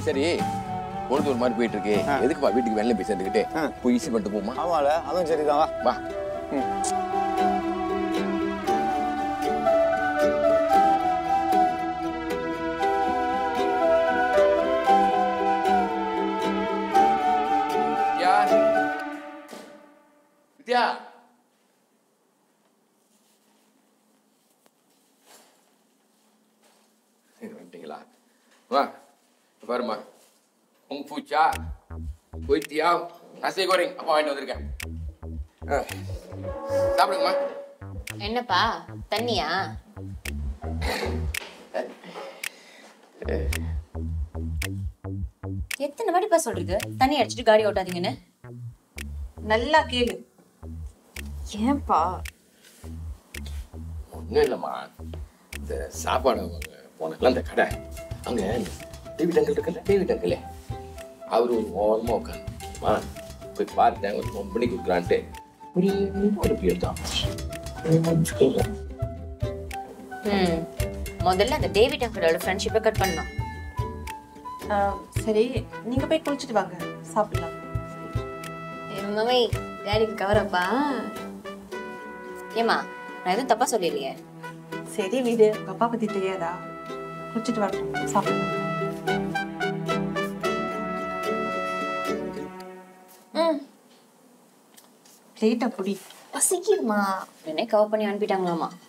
சரி பொழுது ஒரு மாதிரி போயிட்டு இருக்கு எதுக்குப்பா வீட்டுக்கு வெளில போய் சேர்ந்துக்கிட்டு போய் ஈஸி பண்ணிட்டு போமா ஆமால அதுவும் சரிதான் வா வா வித்யா வித்யா சரி வந்துட்டீங்களா வா பாருமா உங்க பூச்சா கொய்த்தியா நசை கோரிங் அப்பா வாங்கிட்டு வந்திருக்கேன் ஆ. சாப்பிடுங்கம்மா என்னப்பா தண்ணியா எத்தனை வாட்டிப்பா சொல்றது தண்ணி அடிச்சிட்டு காடி ஓட்டாதீங்கன்னு நல்லா கேளு ஏன்பா ஒன்றும் இல்லைம்மா இந்த சாப்பாடு வாங்க போனல அந்த கடை அங்கே டிவி டங்கிள் இருக்குல்ல டிவி டங்கிளே அவர் ஒரு ஓரமாக உட்காந்துமா போய் பார்த்தேன் ஒரு ஃபோன் பண்ணி கொடுக்குறான்ட்டு ஒரு ஒரு பேர் தான் ம் முதல்ல அந்த டேவிட் அங்கிளோட ஃப்ரெண்ட்ஷிப்பை கட் பண்ணோம் சரி நீங்க போய் குளிச்சுட்டு வாங்க சாப்பிடலாம் மம்மி டேடிக்கு கவரப்பா ஏமா நான் எதுவும் தப்பா சொல்லிடலையே சரி வீடு உங்க அப்பா பத்தி தெரியாதா குளிச்சுட்டு வரட்டும் சாப்பிடலாம் ம் பிளேட்டை புடி பசிக்குதுமா உடனே கவர் பண்ணி அனுப்பிட்டாங்களாமா